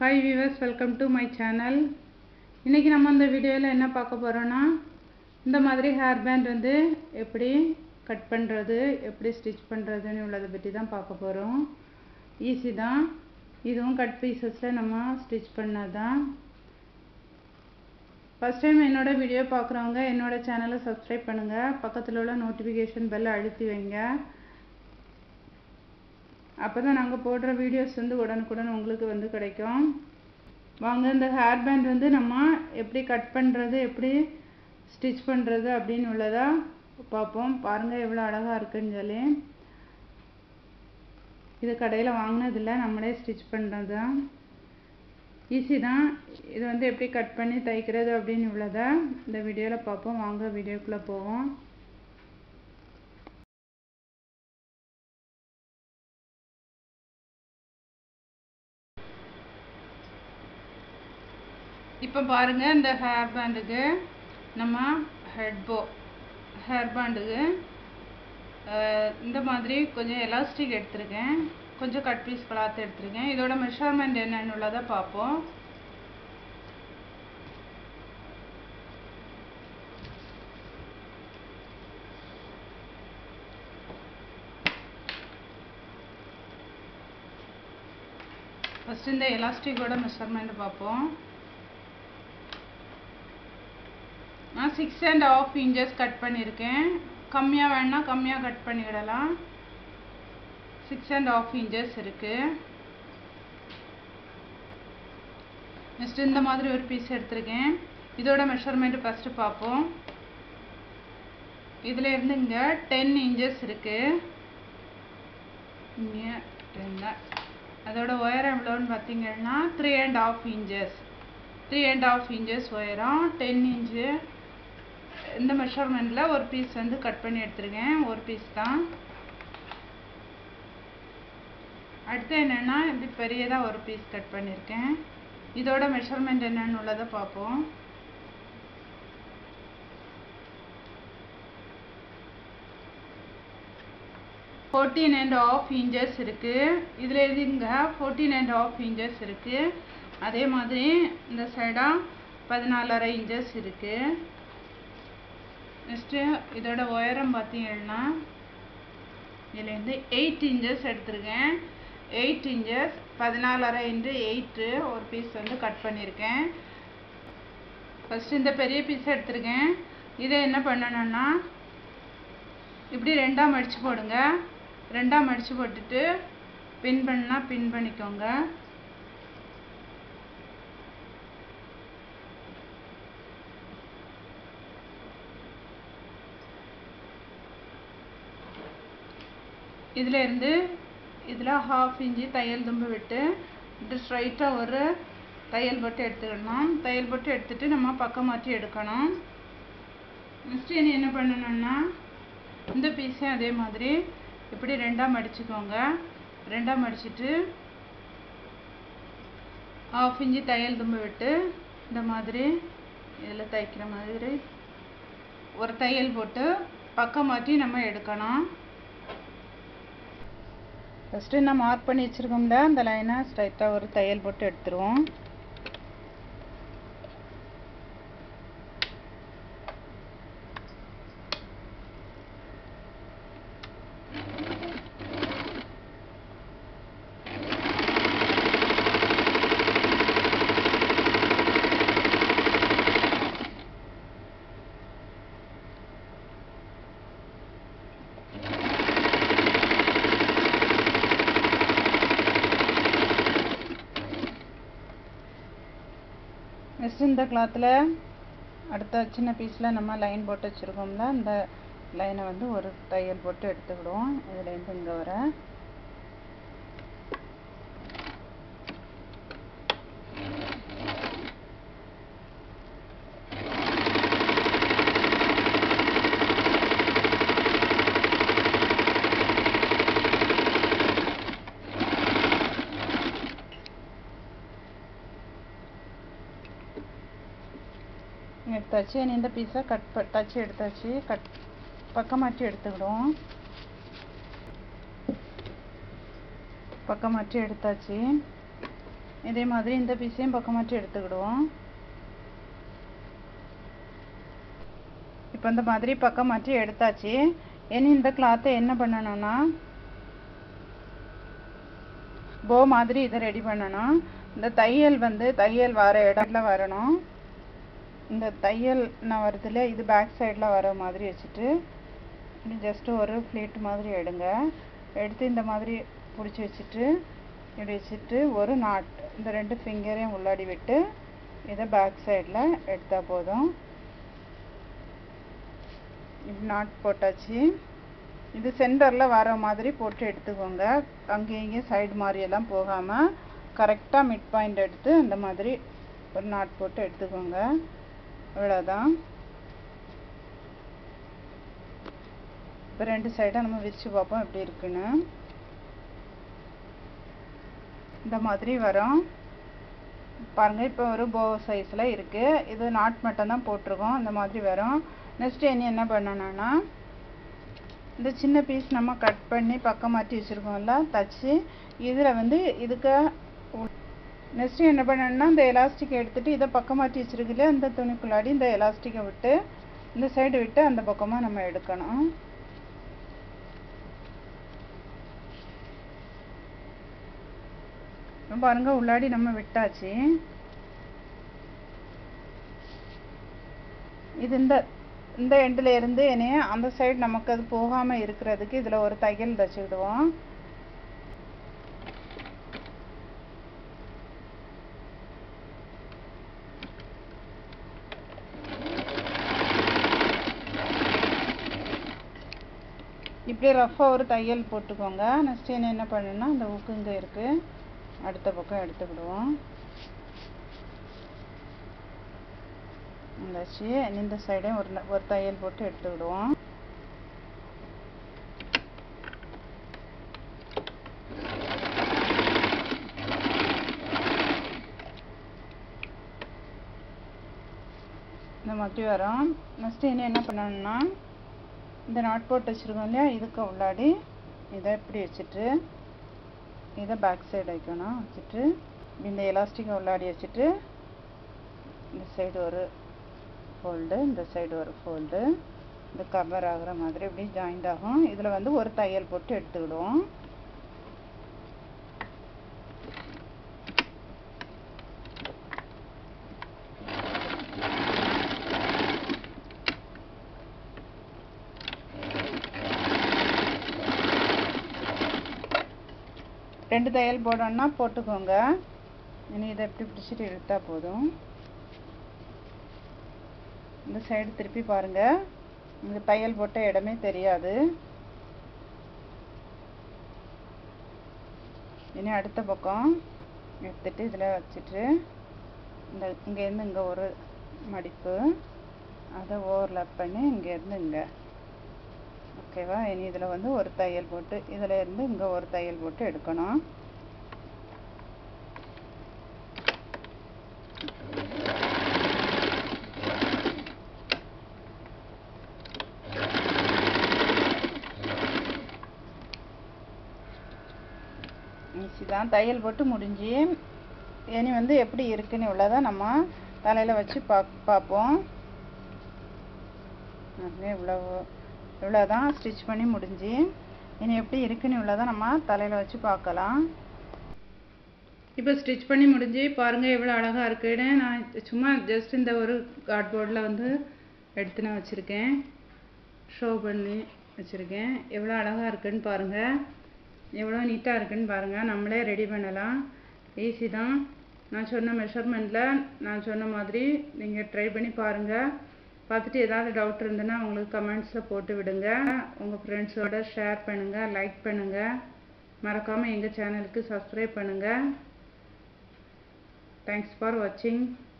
hi viewers welcome to my channel இன்றைக்கி நம்ம இந்த வீடியோவில் என்ன பார்க்க போகிறோன்னா இந்த மாதிரி ஹேர் பேண்ட் வந்து எப்படி கட் பண்ணுறது எப்படி ஸ்டிச் பண்ணுறதுன்னு உள்ளதை பற்றி தான் பார்க்க போகிறோம் ஈஸி தான் இதுவும் கட் பீசஸில் நம்ம ஸ்டிச் பண்ணது தான் ஃபஸ்ட் டைம் என்னோட வீடியோ பார்க்குறவங்க என்னோட சேனலை சப்ஸ்கிரைப் பண்ணுங்கள் பக்கத்தில் உள்ள நோட்டிஃபிகேஷன் பெல்லை அழுத்தி வைங்க அப்போ தான் நாங்கள் போடுற வீடியோஸ் வந்து உடனுக்குடன் உங்களுக்கு வந்து கிடைக்கும் வாங்க இந்த ஹேர் பேண்ட் வந்து நம்ம எப்படி கட் பண்ணுறது எப்படி ஸ்டிச் பண்ணுறது அப்படின்னு உள்ளதா பார்ப்போம் பாருங்கள் எவ்வளோ அழகாக இருக்குன்னு சொல்லி இது கடையில் வாங்கினதில்ல நம்மளே ஸ்டிச் பண்ணுறது தான் ஈஸி தான் இது வந்து எப்படி கட் பண்ணி தைக்கிறது அப்படின்னு உள்ளதா இந்த வீடியோவில் பார்ப்போம் வாங்க வீடியோக்குள்ளே போவோம் இப்போ பாருங்கள் இந்த ஹேர் பேண்டுக்கு நம்ம ஹெட் போ ஹேர் பேண்டுக்கு இந்த மாதிரி கொஞ்சம் எலாஸ்டிக் எடுத்திருக்கேன் கொஞ்சம் கட் பீஸ் கிளாத் எடுத்திருக்கேன் இதோட மெஷர்மெண்ட் என்னன்னு உள்ளதை பார்ப்போம் ஃபஸ்ட்டு இந்த எலாஸ்டிக்கோட மெஷர்மெண்ட் பார்ப்போம் நான் six and half inches cut பண்ணியிருக்கேன் கம்மியாக வேணால் கம்மியாக கட் பண்ணிவிடலாம் சிக்ஸ் அண்ட் ஆஃப் இன்ச்சஸ் இருக்குது நெக்ஸ்ட் இந்த மாதிரி ஒரு பீஸ் எடுத்திருக்கேன் இதோட மெஷர்மெண்ட் ஃபஸ்ட்டு பார்ப்போம் இதில் இருந்து இங்கே டென் இன்ச்சஸ் இருக்குது இங்கே டென்னு அதோட உயரம் எவ்வளோன்னு பார்த்தீங்கன்னா three and half inches three and half inches உயரம் டென் இன்ச்சு இந்த மெஷர்மெண்ட்டில் ஒரு பீஸ் வந்து கட் பண்ணி எடுத்துருக்கேன் ஒரு பீஸ் தான் அடுத்து என்னென்னா இப்படி பெரியதாக ஒரு பீஸ் கட் பண்ணியிருக்கேன் இதோட மெஷர்மெண்ட் என்னன்னு உள்ளதை பார்ப்போம் ஃபோர்டீன் அண்ட் ஆஃப் இன்ச்சஸ் இருக்குது இதில் எதுங்க ஃபோர்டீன் அண்ட் ஆஃப் இன்ச்சஸ் இருக்குது அதே மாதிரி இந்த சைடாக பதினாலரை இன்ச்சஸ் இருக்குது நெக்ஸ்ட்டு இதோட உயரம் பார்த்தீங்கன்னா இதுலேருந்து எயிட் இன்ச்சஸ் எடுத்திருக்கேன் எயிட் இன்ச்சஸ் பதினாலரை இன்ட்டு எயிட்டு ஒரு பீஸ் வந்து கட் பண்ணியிருக்கேன் ஃபஸ்ட்டு இந்த பெரிய பீஸ் எடுத்திருக்கேன் இதை என்ன பண்ணணும்னா இப்படி ரெண்டாக மடித்து போடுங்க ரெண்டாக மடித்து போட்டுட்டு பின் பண்ணால் பின் பண்ணிக்கோங்க இதில் இருந்து இதில் ஹாஃப் இன்ச்சு தையல் தும்பு விட்டு இப்படி ஸ்ட்ரைட்டாக ஒரு தையல் போட்டு எடுத்துக்கணும் தையல் போட்டு எடுத்துட்டு நம்ம பக்கம் மாற்றி எடுக்கணும் நெக்ஸ்ட் இனி என்ன பண்ணணும்னா இந்த பீஸையும் அதே மாதிரி இப்படி ரெண்டாக மடிச்சுக்கோங்க ரெண்டாக மடிச்சுட்டு ஹாஃப் இன்ச்சு தையல் தும்பு விட்டு இந்த மாதிரி இதில் தைக்கிற மாதிரி ஒரு தையல் போட்டு பக்கம் மாற்றி நம்ம எடுக்கணும் ஃபஸ்ட்டு நான் மார்க் பண்ணி வச்சுருக்கோம்ல அந்த லைனை ஸ்ட்ரைட்டாக ஒரு தையல் போட்டு எடுத்துருவோம் நெக்ஸ்ட் இந்த கிளாத்தில் அடுத்த சின்ன பீஸில் நம்ம லைன் போட்டு வச்சுருக்கோம்ல இந்த லைனை வந்து ஒரு தையல் போட்டு எடுத்துக்கிடுவோம் இதுலேருந்து இங்கே வர எடுத்தாச்சு இனி இந்த பீஸை கட் தச்சு எடுத்தாச்சு கட் பக்கமாட்டி எடுத்துக்கிடுவோம் பக்கம் மாற்றி எடுத்தாச்சு இதே மாதிரி இந்த பீஸையும் பக்கமாட்டி எடுத்துக்கிடுவோம் இப்போ இந்த மாதிரி பக்கம் மாற்றி எடுத்தாச்சு இனி இந்த கிளாத்தை என்ன பண்ணணும்னா போ மாதிரி இதை ரெடி பண்ணணும் இந்த தையல் வந்து தையல் வர இடத்துல வரணும் இந்த தையல் நான் வருதுல இது பேக் சைடில் வர மாதிரி வச்சுட்டு இப்படி ஜஸ்ட்டு ஒரு ஃப்ளீட் மாதிரி எடுங்க எடுத்து இந்த மாதிரி பிடிச்சி வச்சுட்டு இப்படி வச்சுட்டு ஒரு நாட் இந்த ரெண்டு ஃபிங்கரையும் உள்ளாடி விட்டு இதை பேக் சைடில் எடுத்தால் போதும் இப்படி நாட் போட்டாச்சு இது சென்டரில் வர மாதிரி போட்டு எடுத்துக்கோங்க அங்கேயும் இங்கேயும் சைடு மாதிரியெல்லாம் போகாமல் கரெக்டாக மிட் பாயிண்ட் எடுத்து அந்த மாதிரி ஒரு நாட் போட்டு எடுத்துக்கோங்க இவ்வளோதான் இப்போ ரெண்டு சைடாக நம்ம விரித்து பார்ப்போம் எப்படி இருக்குன்னு இந்த மாதிரி வரும் பாருங்கள் இப்போ ஒரு போ சைஸில் இருக்குது இது நாட் மட்டும் தான் போட்டிருக்கோம் இந்த மாதிரி வரும் நெக்ஸ்ட் இனி என்ன பண்ணணும்னா இந்த சின்ன பீஸ் நம்ம கட் பண்ணி பக்கம் மாற்றி வச்சுருக்கோம்ல தச்சு இதில் வந்து இதுக்கு நெக்ஸ்ட்டு என்ன பண்ணணும்னா இந்த எலாஸ்டிக் எடுத்துகிட்டு இதை பக்கம் மாற்றி வச்சுருக்கல அந்த துணிக்குள்ளாடி இந்த எலாஸ்டிக்கை விட்டு இந்த சைடு விட்டு அந்த பக்கமாக நம்ம எடுக்கணும் பாருங்க உள்ளாடி நம்ம விட்டாச்சு இது இந்த இந்த எண்டில் இருந்து என்னைய அந்த சைடு நமக்கு அது போகாமல் இருக்கிறதுக்கு இதில் ஒரு தையல் தச்சுக்கிடுவோம் இப்படி ரஃப்பாக ஒரு தையல் போட்டுக்கோங்க நெக்ஸ்ட் என்ன என்ன பண்ணணும்னா அந்த ஊக்கு இங்கே இருக்குது அடுத்த பக்கம் எடுத்துக்கிடுவோம் வச்சு இந்த சைடையும் ஒரு ஒரு தையல் போட்டு எடுத்துக்கிடுவோம் இந்த மாதிரி வரும் நெக்ஸ்ட் இனி என்ன பண்ணணும்னா இந்த நாட் போட்டு வச்சுருக்கோம் இல்லையா இதுக்கு உள்ளாடி இதை இப்படி வச்சுட்டு இதை பேக் சைடு வைக்கணும் வச்சுட்டு இந்த எலாஸ்டிக்கை உள்ளாடி வச்சுட்டு இந்த சைடு ஒரு ஃபோல்டு இந்த சைடு ஒரு ஃபோல்டு இந்த கவர் ஆகிற மாதிரி இப்படி ஜாயிண்ட் ஆகும் இதில் வந்து ஒரு தையல் போட்டு எடுத்துக்கிடுவோம் ரெண்டு தையல் போடணும்னா போட்டுக்கோங்க இனி இதை எப்படி பிடிச்சிட்டு இழுத்தா போதும் இந்த சைடு திருப்பி பாருங்க இந்த தையல் போட்ட இடமே தெரியாது இனி அடுத்த பக்கம் எடுத்துட்டு இதில் வச்சுட்டு இந்த இங்கேருந்து இங்கே ஒரு மடிப்பு அதை ஓவர்லாப் பண்ணி இங்கேருந்து இங்கே ஓகேவா இனி இதில் வந்து ஒரு தையல் போட்டு இதில் இருந்து இங்கே ஒரு தையல் போட்டு எடுக்கணும் ஈஸி தான் தையல் போட்டு முடிஞ்சு இனி வந்து எப்படி இருக்குன்னு இவ்வளோதான் நம்ம தலையில் வச்சு பா பார்ப்போம் இவ்வளோ இவ்வளோதான் ஸ்டிச் பண்ணி முடிஞ்சு இனி எப்படி இருக்குன்னு இவ்வளோதான் நம்ம தலையில் வச்சு பார்க்கலாம் இப்போ ஸ்டிச் பண்ணி முடிஞ்சு பாருங்கள் எவ்வளோ அழகாக இருக்குன்னு நான் சும்மா ஜஸ்ட் இந்த ஒரு கார்ட்போர்டில் வந்து எடுத்து நான் வச்சுருக்கேன் ஷோ பண்ணி வச்சுருக்கேன் எவ்வளோ அழகாக இருக்குன்னு பாருங்கள் எவ்வளோ நீட்டாக இருக்குன்னு பாருங்கள் நம்மளே ரெடி பண்ணலாம் ஈஸி தான் நான் சொன்ன மெஷர்மெண்ட்டில் நான் சொன்ன மாதிரி நீங்கள் ட்ரை பண்ணி பாருங்கள் பார்த்துட்டு ஏதாவது டவுட் இருந்ததுன்னா உங்களுக்கு கமெண்ட்ஸில் போட்டு விடுங்க உங்கள் ஃப்ரெண்ட்ஸோட ஷேர் பண்ணுங்கள் லைக் பண்ணுங்கள் மறக்காமல் எங்கள் சேனலுக்கு சப்ஸ்கிரைப் பண்ணுங்கள் தேங்க்ஸ் ஃபார் வாட்சிங்